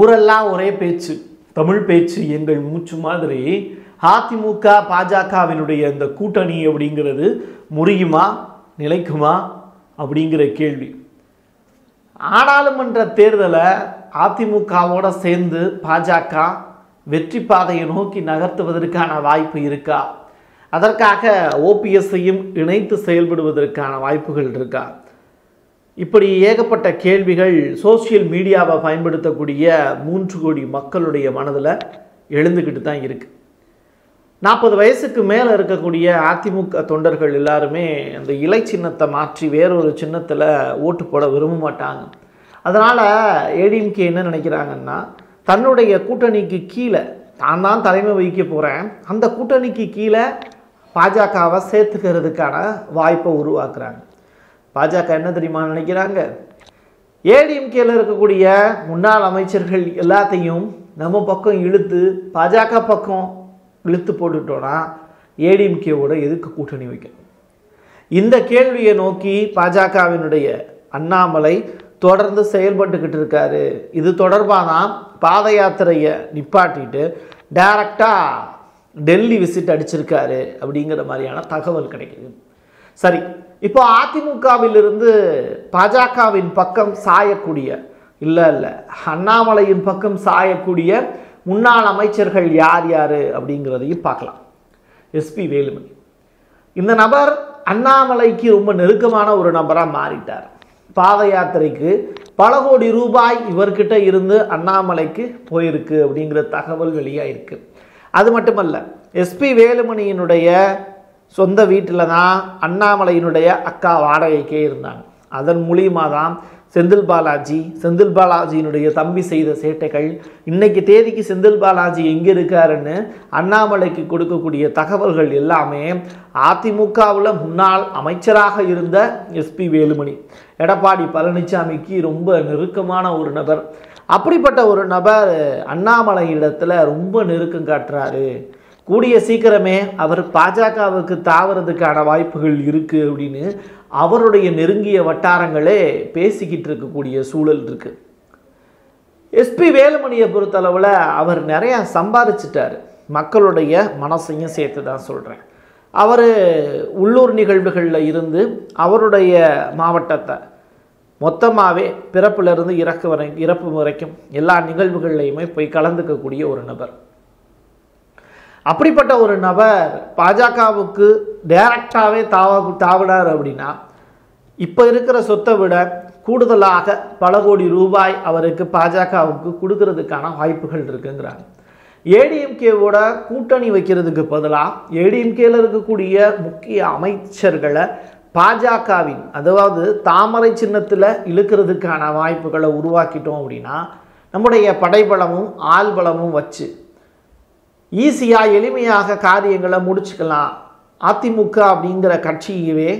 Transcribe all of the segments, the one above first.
ஊரெல்லாம் ஒரே பேச்சு தமிழ் பேச்சு எங்கள் மூச்சு மாதிரி அதிமுக பாஜகவினுடைய இந்த கூட்டணி அப்படிங்கிறது முறியுமா நிலைக்குமா அப்படிங்கிற கேள்வி நாடாளுமன்ற தேர்தலை அதிமுகவோட சேர்ந்து பாஜக வெற்றி பாதையை நோக்கி நகர்த்துவதற்கான வாய்ப்பு இருக்கா அதற்காக ஓபிஎஸ்ஸையும் இணைத்து செயல்படுவதற்கான வாய்ப்புகள் இருக்கா இப்படி ஏகப்பட்ட கேள்விகள் சோஷியல் மீடியாவை பயன்படுத்தக்கூடிய மூன்று கோடி மக்களுடைய மனதில் எழுந்துக்கிட்டு தான் இருக்கு நாற்பது வயசுக்கு மேலே இருக்கக்கூடிய அதிமுக தொண்டர்கள் எல்லாருமே அந்த இலை சின்னத்தை மாற்றி வேறொரு சின்னத்தில் ஓட்டு போட விரும்ப மாட்டாங்க அதனால் ஏடிஎம்கே என்ன நினைக்கிறாங்கன்னா தன்னுடைய கூட்டணிக்கு கீழே தான் தான் தலைமை வகிக்க போகிறேன் அந்த கூட்டணிக்கு கீழே பாஜகவை சேர்த்துக்கிறதுக்கான வாய்ப்பை உருவாக்குறாங்க பாஜக என்ன தெரியுமா நினைக்கிறாங்க ஏடிஎம்கேல இருக்கக்கூடிய முன்னாள் அமைச்சர்கள் எல்லாத்தையும் நம்ம பக்கம் இழுத்து பாஜக பக்கம் இழுத்து போட்டுட்டோன்னா ஏடிஎம்கேவோட எதுக்கு கூட்டணி வைக்கணும் இந்த கேள்வியை நோக்கி பாஜகவினுடைய அண்ணாமலை தொடர்ந்து செயல்பட்டுக்கிட்டு இருக்காரு இது தொடர்பாக தான் பாத யாத்திரையை நிப்பாட்டிட்டு டைரக்டாக டெல்லி விசிட் அடிச்சிருக்காரு அப்படிங்கிற மாதிரியான தகவல் கிடைக்குது சரி இப்போ அதிமுகவிலிருந்து பாஜகவின் பக்கம் சாயக்கூடிய இல்லை இல்லை அண்ணாமலையின் பக்கம் சாயக்கூடிய முன்னாள் அமைச்சர்கள் யார் யார் அப்படிங்கிறதையும் பார்க்கலாம் எஸ்பி வேலுமணி இந்த நபர் அண்ணாமலைக்கு ரொம்ப நெருக்கமான ஒரு நபராக மாறிட்டார் பாத யாத்திரைக்கு பல கோடி ரூபாய் இவர்கிட்ட இருந்து அண்ணாமலைக்கு போயிருக்கு அப்படிங்கிற தகவல் வெளியாயிருக்கு அது மட்டுமல்ல எஸ்பி வேலுமணியினுடைய சொந்த வீட்டில் தான் அண்ணாமலையினுடைய அக்கா வாடகைக்கே இருந்தாங்க அதன் மூலியமாக தான் செந்தில் பாலாஜி செந்தில் பாலாஜியினுடைய தம்பி செய்த சேட்டைகள் இன்னைக்கு தேதிக்கு செந்தில் பாலாஜி எங்கே இருக்காருன்னு அண்ணாமலைக்கு கொடுக்கக்கூடிய தகவல்கள் எல்லாமே அதிமுகவில் முன்னாள் அமைச்சராக இருந்த எஸ்பி வேலுமணி எடப்பாடி பழனிசாமிக்கு ரொம்ப நெருக்கமான ஒரு நபர் அப்படிப்பட்ட ஒரு நபர் அண்ணாமலை இடத்துல ரொம்ப நெருக்கம் காட்டுறாரு கூடிய சீக்கிரமே அவர் பாஜகவுக்கு தாவறதுக்கான வாய்ப்புகள் இருக்குது அப்படின்னு அவருடைய நெருங்கிய வட்டாரங்களே பேசிக்கிட்டு இருக்கக்கூடிய சூழல் இருக்குது எஸ்பி வேலுமணியை பொறுத்தளவில் அவர் நிறையா சம்பாதிச்சிட்டார் மக்களுடைய மனசையும் சேர்த்து தான் சொல்கிறேன் அவர் உள்ளூர் நிகழ்வுகளில் இருந்து அவருடைய மாவட்டத்தை மொத்தமாகவே பிறப்பிலிருந்து இறக்கு வரை இறப்பு வரைக்கும் எல்லா நிகழ்வுகள்லையுமே போய் கலந்துக்கக்கூடிய ஒரு நபர் அப்படிப்பட்ட ஒரு நபர் பாஜகவுக்கு டைரக்டாகவே தாவ தாவினார் அப்படின்னா இப்போ இருக்கிற சொத்தை விட கூடுதலாக பல கோடி ரூபாய் அவருக்கு பாஜகவுக்கு கொடுக்கறதுக்கான வாய்ப்புகள் இருக்குங்கிறாங்க ஏடிஎம்கேவோட கூட்டணி வைக்கிறதுக்கு பதிலாக ஏடிஎம்கேல இருக்கக்கூடிய முக்கிய அமைச்சர்களை பாஜகவின் அதாவது தாமரை சின்னத்தில் இழுக்கிறதுக்கான வாய்ப்புகளை உருவாக்கிட்டோம் அப்படின்னா நம்முடைய படைபலமும் ஆள் பலமும் வச்சு ஈஸியாக எளிமையாக காரியங்களை முடிச்சுக்கலாம் அதிமுக அப்படிங்கிற கட்சியவே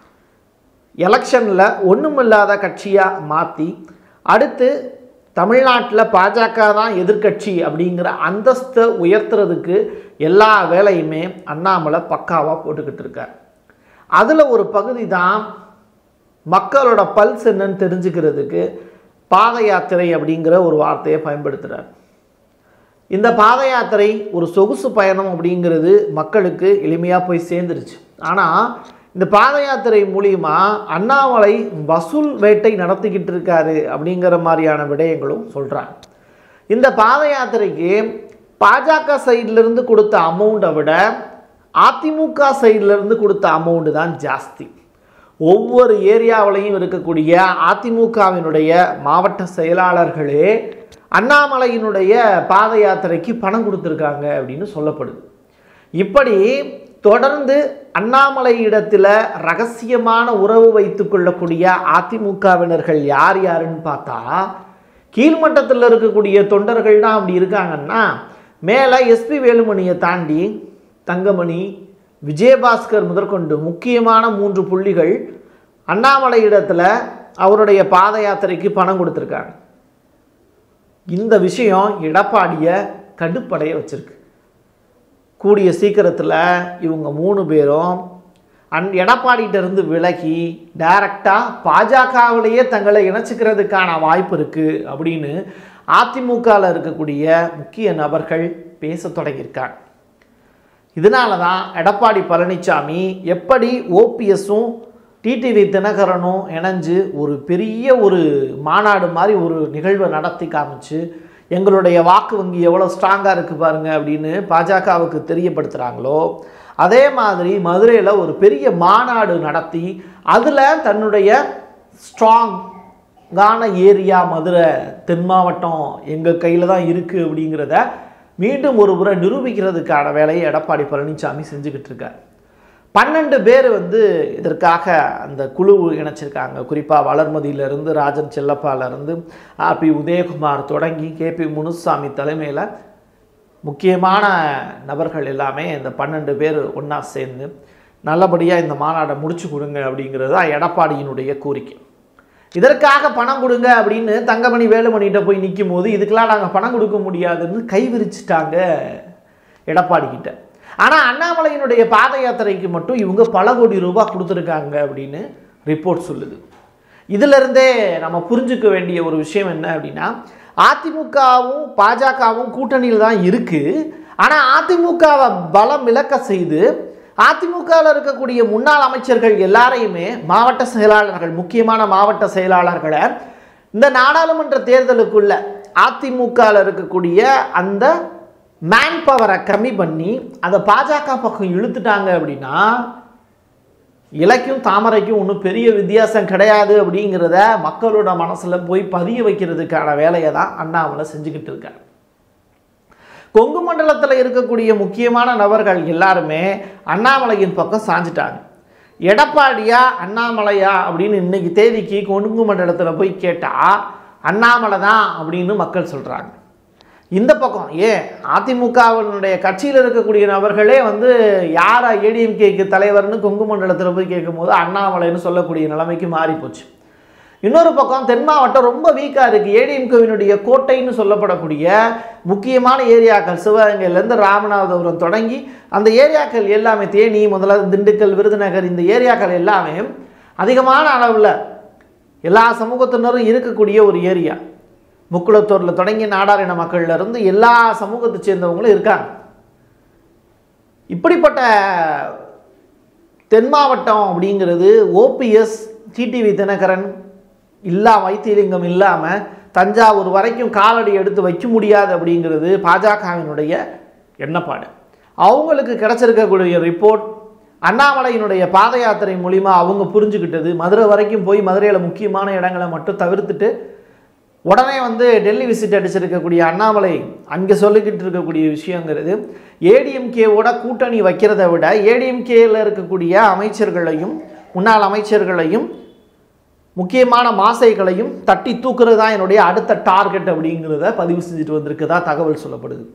எலெக்ஷனில் ஒன்றுமில்லாத கட்சியாக மாற்றி அடுத்து தமிழ்நாட்டில் பாஜக தான் எதிர்க்கட்சி அப்படிங்கிற அந்தஸ்தை உயர்த்துறதுக்கு எல்லா வேலையுமே அண்ணாமலை பக்காவாக போட்டுக்கிட்டு இருக்கார் அதில் ஒரு பகுதி தான் மக்களோட பல்ஸ் என்னன்னு தெரிஞ்சுக்கிறதுக்கு பாத யாத்திரை அப்படிங்கிற ஒரு வார்த்தையை பயன்படுத்துகிறார் இந்த பாத யாத்திரை ஒரு சொகுசு பயணம் அப்படிங்கிறது மக்களுக்கு எளிமையாக போய் சேர்ந்துருச்சு ஆனால் இந்த பாத யாத்திரை மூலியமா அண்ணாமலை வசூல் வேட்டை நடத்திக்கிட்டு இருக்காரு அப்படிங்கிற மாதிரியான விடயங்களும் சொல்கிறாங்க இந்த பாத யாத்திரைக்கு பாஜக சைட்லேருந்து கொடுத்த அமௌண்ட்டை விட அதிமுக சைட்லேருந்து கொடுத்த அமௌண்ட்டு தான் ஜாஸ்தி ஒவ்வொரு ஏரியாவிலையும் இருக்கக்கூடிய அதிமுகவினுடைய மாவட்ட செயலாளர்களே அண்ணாமலையினுடைய பாத யாத்திரைக்கு பணம் கொடுத்துருக்காங்க அப்படின்னு சொல்லப்படுது இப்படி தொடர்ந்து அண்ணாமலை இடத்துல ரகசியமான உறவு வைத்து கொள்ளக்கூடிய அதிமுகவினர்கள் யார் யாருன்னு பார்த்தா கீழ்மட்டத்தில் இருக்கக்கூடிய தொண்டர்கள் தான் அப்படி இருக்காங்கன்னா மேலே எஸ்பி வேலுமணியை தாண்டி தங்கமணி விஜயபாஸ்கர் முதற்கொண்டு முக்கியமான மூன்று புள்ளிகள் அண்ணாமலை இடத்துல அவருடைய பாத யாத்திரைக்கு பணம் கொடுத்துருக்காங்க இந்த விஷயம் எடப்பாடியை கடுப்படைய வச்சிருக்கு கூடிய சீக்கிரத்தில் இவங்க மூணு பேரும் அன் எடப்பாடிகிட்ட இருந்து விலகி டைரக்டாக பாஜகவிலேயே தங்களை இணைச்சிக்கிறதுக்கான வாய்ப்பு இருக்குது அப்படின்னு அதிமுகவில் இருக்கக்கூடிய முக்கிய நபர்கள் பேச தொடங்கியிருக்காங்க இதனால தான் எடப்பாடி பழனிசாமி எப்படி ஓபிஎஸும் டிடிவி தினகரனும் இணைஞ்சு ஒரு பெரிய ஒரு மாநாடு மாதிரி ஒரு நிகழ்வை நடத்தி காமிச்சு எங்களுடைய வாக்கு வங்கி எவ்வளோ ஸ்ட்ராங்காக இருக்குது பாருங்க அப்படின்னு பாஜகவுக்கு தெரியப்படுத்துகிறாங்களோ அதே மாதிரி மதுரையில் ஒரு பெரிய மாநாடு நடத்தி அதில் தன்னுடைய ஸ்ட்ராங்கான ஏரியா மதுரை தென் மாவட்டம் எங்கள் கையில் தான் இருக்குது அப்படிங்கிறத மீண்டும் ஒரு முறை நிரூபிக்கிறதுக்கான வேலையை எடப்பாடி பழனிசாமி செஞ்சுக்கிட்டு இருக்கார் பன்னெண்டு பேர் வந்து இதற்காக அந்த குழு இணைச்சிருக்காங்க குறிப்பாக வளர்மதியிலிருந்து ராஜன் செல்லப்பாலேருந்து ஆர்பி உதயகுமார் தொடங்கி கேபி முனுசாமி தலைமையில் முக்கியமான நபர்கள் எல்லாமே இந்த பன்னெண்டு பேர் ஒன்றா சேர்ந்து நல்லபடியாக இந்த மாநாடை முடிச்சு கொடுங்க அப்படிங்கிறது தான் எடப்பாடியினுடைய கோரிக்கை இதற்காக பணம் கொடுங்க அப்படின்னு தங்கமணி வேலுமணிகிட்ட போய் நிற்கும் போது இதுக்கெல்லாம் நாங்கள் பணம் கொடுக்க முடியாதுன்னு கை விரிச்சிட்டாங்க எடப்பாடி கிட்ட ஆனால் அண்ணாமலையினுடைய பாத யாத்திரைக்கு மட்டும் இவங்க பல கோடி ரூபாய் கொடுத்துருக்காங்க அப்படின்னு ரிப்போர்ட் சொல்லுது இதிலிருந்தே நம்ம புரிஞ்சுக்க வேண்டிய ஒரு விஷயம் என்ன அப்படின்னா அதிமுகவும் பாஜகவும் கூட்டணியில் தான் இருக்குது ஆனால் அதிமுகவை பலம் இழக்க செய்து அதிமுகவில் இருக்கக்கூடிய முன்னாள் அமைச்சர்கள் எல்லாரையுமே மாவட்ட செயலாளர்கள் முக்கியமான மாவட்ட செயலாளர்களை இந்த நாடாளுமன்ற தேர்தலுக்குள்ள அதிமுகவில் இருக்கக்கூடிய அந்த மேன் பவரை கம்மி பண்ணி அதை பாஜக பக்கம் இழுத்துட்டாங்க அப்படின்னா இலக்கும் தாமரைக்கும் ஒன்றும் பெரிய வித்தியாசம் கிடையாது அப்படிங்கிறத மக்களோட மனசில் போய் பதிய வைக்கிறதுக்கான வேலையை தான் அண்ணாமலை செஞ்சுக்கிட்டு இருக்கார் கொங்கு மண்டலத்தில் இருக்கக்கூடிய முக்கியமான நபர்கள் எல்லாருமே அண்ணாமலையின் பக்கம் சாஞ்சிட்டாங்க எடப்பாடியா அண்ணாமலையா அப்படின்னு இன்னைக்கு தேதிக்கு கொங்கு மண்டலத்தில் போய் கேட்டால் அண்ணாமலை தான் அப்படின்னு மக்கள் சொல்கிறாங்க இந்த பக்கம் ஏன் அதிமுகவினுடைய கட்சியில் இருக்கக்கூடிய நபர்களே வந்து யாரா ஏடிஎம்கேக்கு தலைவர்னு கொங்கு மண்டலத்தில் போய் கேட்கும்போது அண்ணாமலைன்னு சொல்லக்கூடிய நிலைமைக்கு மாறி போச்சு இன்னொரு பக்கம் தென் மாவட்டம் ரொம்ப வீக்காக இருக்குது ஏடிஎம்கேவினுடைய கோட்டைன்னு சொல்லப்படக்கூடிய முக்கியமான ஏரியாக்கள் சிவகங்கையிலேருந்து ராமநாதபுரம் தொடங்கி அந்த ஏரியாக்கள் எல்லாமே தேனி முதல்ல திண்டுக்கல் விருதுநகர் இந்த ஏரியாக்கள் எல்லாமே அதிகமான அளவில் எல்லா சமூகத்தினரும் இருக்கக்கூடிய ஒரு ஏரியா முக்குளத்தூரில் தொடங்கி நாடார் இன மக்கள்ல இருந்து எல்லா சமூகத்தை சேர்ந்தவங்களும் இருக்காங்க இப்படிப்பட்ட தென் மாவட்டம் அப்படிங்கிறது ஓபிஎஸ் டிடிவி தினகரன் இல்லா வைத்தியலிங்கம் இல்லாமல் தஞ்சாவூர் வரைக்கும் காலடி எடுத்து வைக்க முடியாது அப்படிங்கிறது பாஜகவினுடைய எண்ணப்பாடு அவங்களுக்கு கிடைச்சிருக்கக்கூடிய ரிப்போர்ட் அண்ணாமலையினுடைய பாத யாத்திரை மூலிமா அவங்க புரிஞ்சுக்கிட்டது மதுரை வரைக்கும் போய் மதுரையில் முக்கியமான இடங்களை மட்டும் தவிர்த்துட்டு உடனே வந்து டெல்லி விசிட் அடிச்சிருக்கக்கூடிய அண்ணாமலை அங்கே சொல்லிக்கிட்டு இருக்கக்கூடிய விஷயங்கிறது ஏடிஎம்கேவோட கூட்டணி வைக்கிறத விட ஏடிஎம்கேயில் இருக்கக்கூடிய அமைச்சர்களையும் முன்னாள் அமைச்சர்களையும் முக்கியமான மாசைகளையும் தட்டி தூக்குறது தான் என்னுடைய அடுத்த டார்கெட் அப்படிங்கிறத பதிவு செஞ்சுட்டு வந்திருக்குதா தகவல் சொல்லப்படுது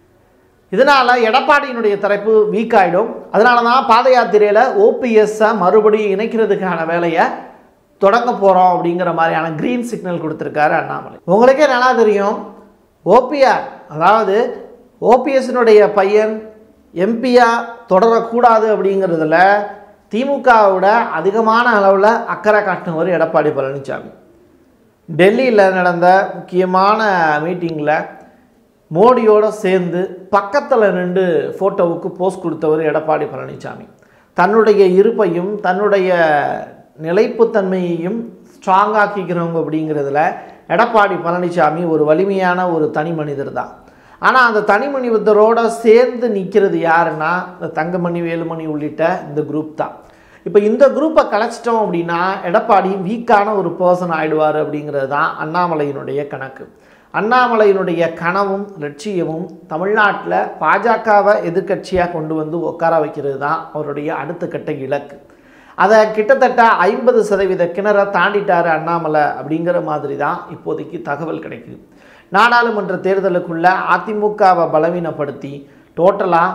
இதனால் எடப்பாடியினுடைய தரப்பு வீக் ஆகிடும் அதனால தான் பாத யாத்திரையில் ஓபிஎஸ்ஸை மறுபடியும் இணைக்கிறதுக்கான வேலையை தொடங்க போகிறோம் அப்படிங்கிற மாதிரியான க்ரீன் சிக்னல் கொடுத்துருக்காரு அண்ணாமலை உங்களுக்கே நல்லா தெரியும் ஓபிஆர் அதாவது ஓபிஎஸ்னுடைய பையன் எம்பியா தொடரக்கூடாது அப்படிங்கிறதுல திமுகவோட அதிகமான அளவில் அக்கறை காட்டினவர் எடப்பாடி பழனிசாமி டெல்லியில் நடந்த முக்கியமான மீட்டிங்கில் மோடியோட சேர்ந்து பக்கத்தில் நின்று ஃபோட்டோவுக்கு போஸ்ட் கொடுத்தவர் எடப்பாடி பழனிசாமி தன்னுடைய இருப்பையும் தன்னுடைய நிலைப்புத்தன்மையையும் ஸ்ட்ராங் ஆக்கிக்கிறவங்க அப்படிங்கிறதுல எடப்பாடி பழனிசாமி ஒரு வலிமையான ஒரு தனி மனிதர் தான் ஆனால் அந்த தனி மனிதரோட சேர்ந்து நிற்கிறது யாருன்னா இந்த தங்கமணி வேலுமணி உள்ளிட்ட இந்த குரூப் தான் இப்போ இந்த குரூப்பை கலைச்சிட்டோம் அப்படின்னா எடப்பாடி வீக்கான ஒரு பர்சன் ஆயிடுவார் அப்படிங்கிறது தான் அண்ணாமலையினுடைய கணக்கு அண்ணாமலையினுடைய கனவும் லட்சியமும் தமிழ்நாட்டில் பாஜகவை எதிர்க்கட்சியாக கொண்டு வந்து உட்கார வைக்கிறது தான் அவருடைய அடுத்த கட்ட இலக்கு அதை கிட்டத்தட்ட ஐம்பது சதவீத கிணற தாண்டிட்டார் அண்ணாமலை அப்படிங்கிற மாதிரி தான் இப்போதைக்கு தகவல் கிடைக்குது நாடாளுமன்ற தேர்தலுக்குள்ள அதிமுகவை பலவீனப்படுத்தி டோட்டலாக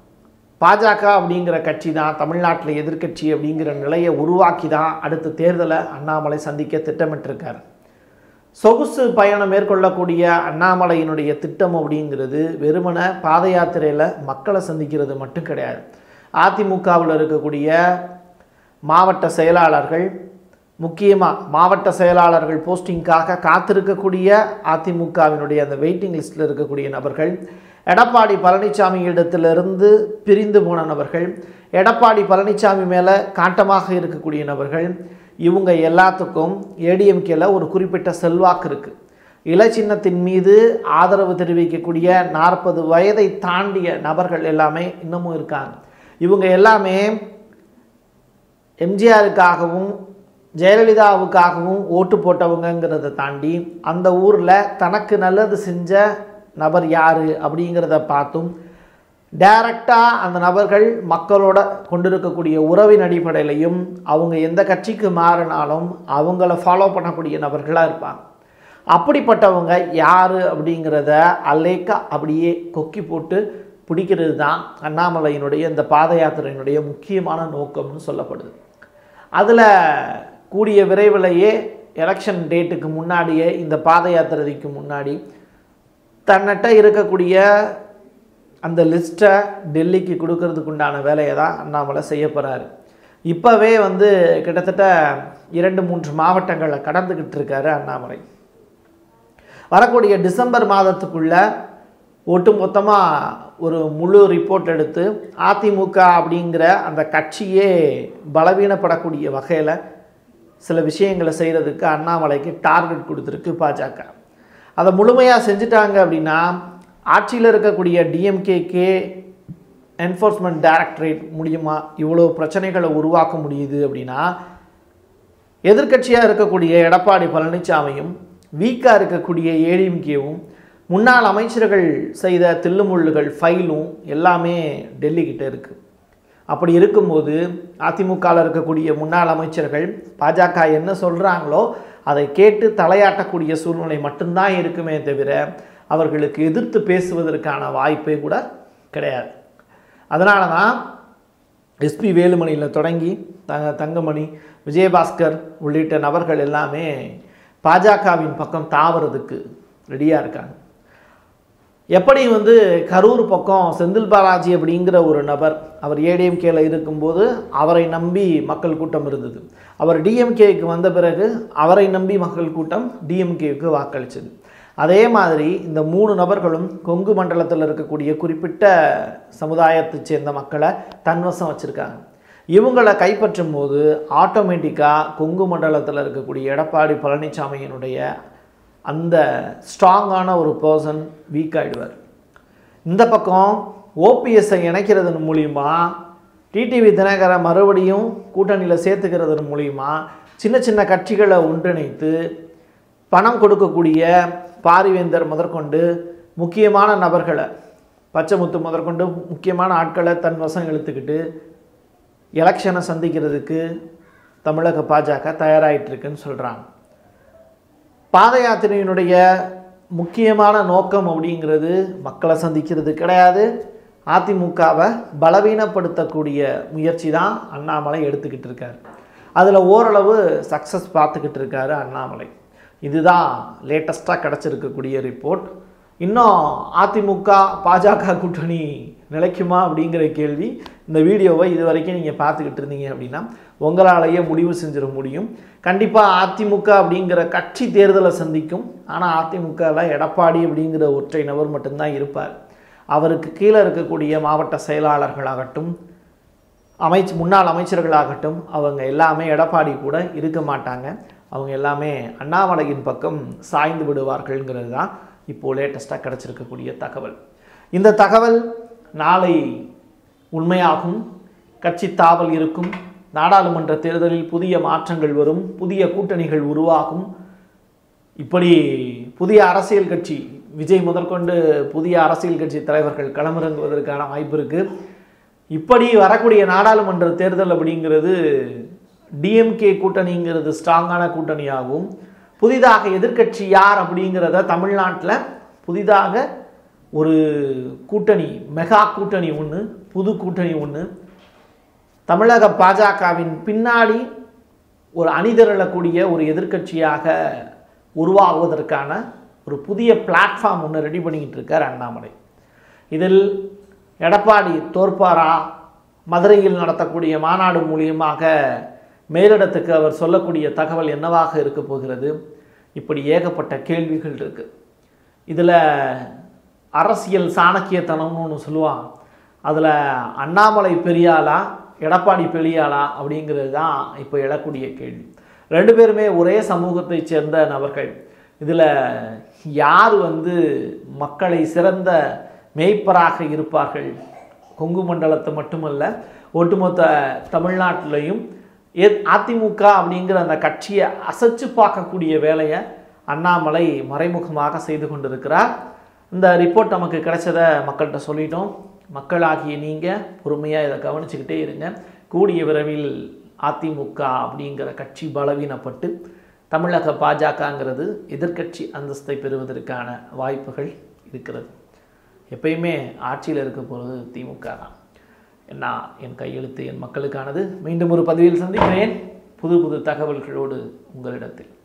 பாஜக அப்படிங்கிற கட்சி தான் தமிழ்நாட்டில் எதிர்க்கட்சி அப்படிங்கிற நிலையை உருவாக்கி தான் அடுத்த தேர்தலை அண்ணாமலை சந்திக்க திட்டமிட்டிருக்கார் சொகுசு பயணம் மேற்கொள்ளக்கூடிய அண்ணாமலையினுடைய திட்டம் அப்படிங்கிறது வெறுமன பாத யாத்திரையில் மக்களை சந்திக்கிறது மட்டும் கிடையாது அதிமுகவில் இருக்கக்கூடிய மாவட்ட செயலாளர்கள் முக்கியமாக மாவட்ட செயலாளர்கள் போஸ்டிங்காக காத்திருக்கக்கூடிய அதிமுகவினுடைய அந்த வெயிட்டிங் லிஸ்ட்டில் இருக்கக்கூடிய நபர்கள் எடப்பாடி பழனிசாமி இடத்திலிருந்து பிரிந்து போன நபர்கள் எடப்பாடி பழனிசாமி மேலே காட்டமாக இருக்கக்கூடிய நபர்கள் இவங்க எல்லாத்துக்கும் ஏடிஎம்கேல ஒரு குறிப்பிட்ட செல்வாக்கு இருக்குது இலச்சின்னத்தின் மீது ஆதரவு தெரிவிக்கக்கூடிய நாற்பது வயதை தாண்டிய நபர்கள் எல்லாமே இன்னமும் இருக்காங்க இவங்க எல்லாமே எம்ஜிஆருக்காகவும் ஜெயலலிதாவுக்காகவும் ஓட்டு போட்டவங்கங்கிறத தாண்டி அந்த ஊரில் தனக்கு நல்லது செஞ்ச நபர் யார் அப்படிங்கிறத பார்த்தும் டைரக்டாக அந்த நபர்கள் மக்களோட கொண்டிருக்கக்கூடிய உறவின் அடிப்படையிலையும் அவங்க எந்த கட்சிக்கு மாறினாலும் அவங்கள ஃபாலோ பண்ணக்கூடிய நபர்களாக இருப்பாங்க அப்படிப்பட்டவங்க யார் அப்படிங்கிறத அல்லேக்கா அப்படியே கொக்கி போட்டு பிடிக்கிறது தான் அண்ணாமலையினுடைய இந்த பாத யாத்திரையினுடைய முக்கியமான நோக்கம்னு சொல்லப்படுது அதில் கூடிய விரைவிலேயே எலெக்ஷன் டேட்டுக்கு முன்னாடியே இந்த பாத யாத்திரைக்கு முன்னாடி தன்னிட்ட இருக்கக்கூடிய அந்த லிஸ்ட்டை டெல்லிக்கு கொடுக்கறதுக்கு உண்டான வேலையை தான் அண்ணாமலை செய்ய போகிறாரு இப்போவே வந்து கிட்டத்தட்ட இரண்டு மூன்று மாவட்டங்களை கடந்துக்கிட்டு இருக்காரு அண்ணாமலை வரக்கூடிய டிசம்பர் மாதத்துக்குள்ள ஒட்டுமொத்தமாக ஒரு முழு ரிப்போர்ட் எடுத்து அதிமுக அப்படிங்கிற அந்த கட்சியே பலவீனப்படக்கூடிய வகையில் சில விஷயங்களை செய்கிறதுக்கு அண்ணாமலைக்கு டார்கெட் கொடுத்துருக்கு பாஜக அதை முழுமையாக செஞ்சுட்டாங்க அப்படின்னா ஆட்சியில் இருக்கக்கூடிய டிஎம்கேக்கே என்ஃபோர்ஸ்மெண்ட் டைரக்டரேட் மூலியமா இவ்வளோ பிரச்சனைகளை உருவாக்க முடியுது அப்படின்னா எதிர்க்கட்சியாக இருக்கக்கூடிய எடப்பாடி பழனிசாமியும் வீக்காக இருக்கக்கூடிய ஏடிஎம்கேவும் முன்னாள் அமைச்சர்கள் செய்த தில்லுமுள்ளுகள் ஃபைலும் எல்லாமே டெல்லிக்கிட்ட இருக்குது அப்படி இருக்கும்போது அதிமுகவில் இருக்கக்கூடிய முன்னாள் அமைச்சர்கள் பாஜக என்ன சொல்கிறாங்களோ அதை கேட்டு தலையாட்டக்கூடிய சூழ்நிலை மட்டும்தான் இருக்குமே தவிர அவர்களுக்கு எதிர்த்து பேசுவதற்கான வாய்ப்பே கூட கிடையாது அதனால தான் எஸ்பி வேலுமணியில் தொடங்கி த தங்கமணி விஜயபாஸ்கர் உள்ளிட்ட நபர்கள் எல்லாமே பாஜகவின் பக்கம் தாவறதுக்கு ரெடியாக இருக்காங்க எப்படி வந்து கரூர் பக்கம் செந்தில் பாலாஜி அப்படிங்கிற ஒரு நபர் அவர் ஏடிஎம்கேல இருக்கும்போது அவரை நம்பி மக்கள் கூட்டம் இருந்தது அவர் டிஎம்கேக்கு வந்த பிறகு அவரை நம்பி மக்கள் கூட்டம் டிஎம்கேவுக்கு வாக்களிச்சது அதே மாதிரி இந்த மூணு நபர்களும் கொங்கு மண்டலத்தில் இருக்கக்கூடிய குறிப்பிட்ட சமுதாயத்தைச் சேர்ந்த மக்களை தன்வசம் வச்சுருக்காங்க இவங்களை கைப்பற்றும் போது ஆட்டோமேட்டிக்காக கொங்கு மண்டலத்தில் இருக்கக்கூடிய எடப்பாடி பழனிசாமியினுடைய அந்த ஸ்ட்ராங்கான ஒரு பர்சன் வீக் ஆகிடுவார் இந்த பக்கம் ஓபிஎஸ்ஸை இணைக்கிறதன் மூலிமா டிடிவி தினகரை மறுபடியும் கூட்டணியில் சேர்த்துக்கிறதன் மூலிமா சின்ன சின்ன கட்சிகளை ஒன்றிணைத்து பணம் கொடுக்கக்கூடிய பாரிவேந்தர் முதற்கொண்டு முக்கியமான நபர்களை பச்சைமுத்து முதற்கொண்டு முக்கியமான ஆட்களை தன் வசம் இழுத்துக்கிட்டு எலெக்ஷனை சந்திக்கிறதுக்கு தமிழக பாஜக தயாராகிட்டு இருக்குன்னு சொல்கிறாங்க பாத யாத்திரையினுடைய முக்கியமான நோக்கம் அப்படிங்கிறது மக்களை சந்திக்கிறது கிடையாது அதிமுகவை பலவீனப்படுத்தக்கூடிய முயற்சி தான் அண்ணாமலை எடுத்துக்கிட்டு இருக்காரு அதில் ஓரளவு சக்ஸஸ் பார்த்துக்கிட்டு இருக்காரு அண்ணாமலை இதுதான் லேட்டஸ்ட்டாக கிடச்சிருக்கக்கூடிய ரிப்போர்ட் இன்னும் அதிமுக பாஜக கூட்டணி நிலைக்குமா அப்படிங்கிற கேள்வி இந்த வீடியோவை இது வரைக்கும் நீங்கள் பார்த்துக்கிட்டு இருந்தீங்க அப்படின்னா உங்களாலேயே முடிவு செஞ்சிட முடியும் கண்டிப்பாக அதிமுக அப்படிங்கிற கட்சி தேர்தலை சந்திக்கும் ஆனால் அதிமுகவில் எடப்பாடி அப்படிங்கிற ஒற்றை நபர் மட்டும்தான் இருப்பார் அவருக்கு கீழே இருக்கக்கூடிய மாவட்ட செயலாளர்களாகட்டும் அமைச்சு முன்னாள் அமைச்சர்களாகட்டும் அவங்க எல்லாமே எடப்பாடி கூட இருக்க மாட்டாங்க அவங்க எல்லாமே அண்ணாமலையின் பக்கம் சாய்ந்து விடுவார்கள்ங்கிறது தான் இப்போது லேட்டஸ்ட்டாக கிடச்சிருக்கக்கூடிய தகவல் இந்த தகவல் நாளை உண்மையாகும் கட்சி தாவல் இருக்கும் நாடாளுமன்ற தேர்தலில் புதிய மாற்றங்கள் வரும் புதிய கூட்டணிகள் உருவாகும் இப்படி புதிய அரசியல் கட்சி விஜய் முதற்கொண்டு புதிய அரசியல் கட்சி தலைவர்கள் களமிறங்குவதற்கான வாய்ப்பு இருக்குது இப்படி வரக்கூடிய நாடாளுமன்ற தேர்தல் அப்படிங்கிறது டிஎம்கே கூட்டணிங்கிறது ஸ்ட்ராங்கான கூட்டணியாகவும் புதிதாக எதிர்க்கட்சி யார் அப்படிங்கிறத தமிழ்நாட்டில் புதிதாக ஒரு கூட்டணி மெகா கூட்டணி ஒன்று புது கூட்டணி ஒன்று தமிழக பாஜகவின் பின்னாடி ஒரு அணிதிரளக்கூடிய ஒரு எதிர்க்கட்சியாக உருவாகுவதற்கான ஒரு புதிய பிளாட்ஃபார்ம் ஒன்று ரெடி பண்ணிக்கிட்டு இருக்கார் அண்ணாமலை இதில் எடப்பாடி தோற்பாரா மதுரையில் நடத்தக்கூடிய மாநாடு மூலியமாக மேலிடத்துக்கு அவர் சொல்லக்கூடிய தகவல் என்னவாக இருக்க போகிறது இப்படி ஏகப்பட்ட கேள்விகள் இருக்குது இதில் அரசியல் சாணக்கியத்தனம்னு ஒன்று சொல்லுவான் அதில் அண்ணாமலை பெரியாளா எடப்பாடி பெரியாளா அப்படிங்கிறது தான் இப்போ எழக்கூடிய கேள்வி ரெண்டு பேருமே ஒரே சமூகத்தை சேர்ந்த நபர்கள் இதில் யார் வந்து மக்களை சிறந்த மேய்ப்பராக இருப்பார்கள் கொங்கு மண்டலத்தை மட்டுமல்ல ஒட்டுமொத்த தமிழ்நாட்டிலையும் ஏ அதிமுக அப்படிங்கிற அந்த கட்சியை அசைச்சு பார்க்கக்கூடிய வேலையை அண்ணாமலை மறைமுகமாக செய்து கொண்டிருக்கிறார் இந்த ரிப்போர்ட் நமக்கு கிடைச்சதை மக்கள்கிட்ட சொல்லிட்டோம் மக்களாகிய நீங்கள் பொறுமையாக இதை கவனிச்சுக்கிட்டே இருங்க கூடிய விரைவில் அதிமுக அப்படிங்கிற கட்சி பலவீனப்பட்டு தமிழக பாஜகங்கிறது எதிர்க்கட்சி அந்தஸ்தை பெறுவதற்கான வாய்ப்புகள் இருக்கிறது எப்பயுமே ஆட்சியில் இருக்க போகிறது திமுக தான் என்ன என் கையெழுத்து என் மக்களுக்கானது மீண்டும் ஒரு பதிவில் சந்திக்கிறேன் புது புது தகவல்களோடு உங்களிடத்தில்